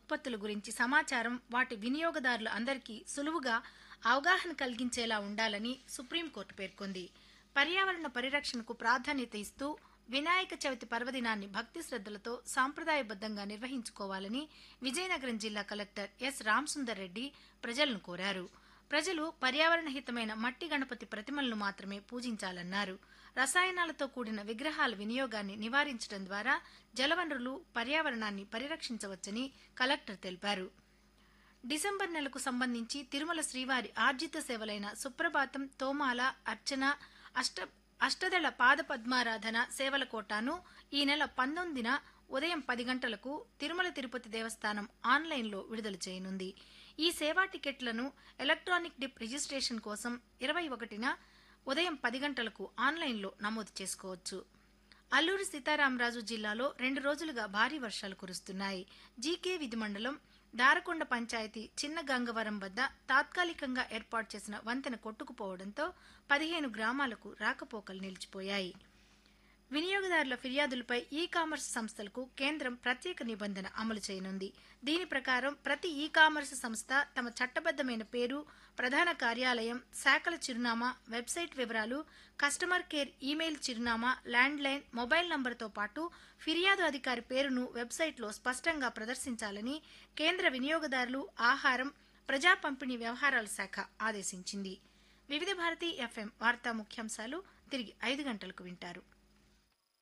ఉత్పత్తుల గురించి సమాచారం వాటి వినియోగదారులు అందరికీ సులువుగా అవగాహన కలిగించేలా ఉండాలని సుప్రీంకోర్టు పేర్కొంది పర్యావరణ పరిరక్షణకు ప్రాధాన్యత ఇస్తూ వినాయక చవితి పర్వదినాన్ని భక్తి శ్రద్ధలతో సాంప్రదాయబద్ధంగా నిర్వహించుకోవాలని విజయనగరం జిల్లా కలెక్టర్ ఎస్ రామసుందర్ రెడ్డి ప్రజలను కోరారు ప్రజలు పర్యావరణ హితమైన మట్టి గణపతి ప్రతిమలను మాత్రమే పూజించాలన్నారు రసాయనాలతో కూడిన విగ్రహాల వినియోగాన్ని నివారించడం ద్వారా జలవనరులు పర్యావరణాన్ని పరిరక్షించవచ్చని కలెక్టర్ తెలిపారు డిసెంబర్ నెలకు సంబంధించి తిరుమల శ్రీవారి ఆర్జిత సేవలైన సుప్రభాతం తోమాల అర్చన అష్ట అష్టదళ పాద పద్మారాధన సేవల కోటాను ఈ నెల పంతొమ్మిదిన ఉదయం పది గంటలకు తిరుమల తిరుపతి దేవస్థానం ఆన్లైన్లో విడుదల చేయనుంది ఈ సేవా టికెట్లను ఎలక్ట్రానిక్ డిప్ రిజిస్ట్రేషన్ కోసం ఇరవై ఒకటిన ఉదయం పది గంటలకు ఆన్లైన్లో నమోదు చేసుకోవచ్చు అల్లూరి సీతారామరాజు జిల్లాలో రెండు రోజులుగా భారీ వర్షాలు కురుస్తున్నాయి జీకే విధి మండలం దారకొండ పంచాయతీ చిన్న గంగవరం వద్ద తాత్కాలికంగా ఏర్పాటు చేసిన వంతెన కొట్టుకుపోవడంతో పదిహేను గ్రామాలకు రాకపోకలు నిలిచిపోయాయి వినియోగదారుల ఫిర్యాదులపై ఈ కామర్స్ సంస్థలకు కేంద్రం ప్రత్యేక నిబంధన అమలు చేయనుంది దీని ప్రకారం ప్రతి ఈ కామర్స్ సంస్థ తమ చట్టబద్దమైన పేరు ప్రధాన కార్యాలయం శాఖల చిరునామా వెబ్సైట్ వివరాలు కస్టమర్ కేర్ ఈమెయిల్ చిరునామా ల్యాండ్లైన్ మొబైల్ నంబర్తో పాటు ఫిర్యాదు అధికారి పేరును వెబ్సైట్లో స్పష్టంగా ప్రదర్శించాలని కేంద్ర వినియోగదారులు ఆహారం ప్రజా పంపిణీ వ్యవహారాల శాఖ ఆదేశించింది వివిధ భారతి ఎఫ్ఎం వార్తా ముఖ్యాంశాలు తిరిగి ఐదు గంటలకు వింటారు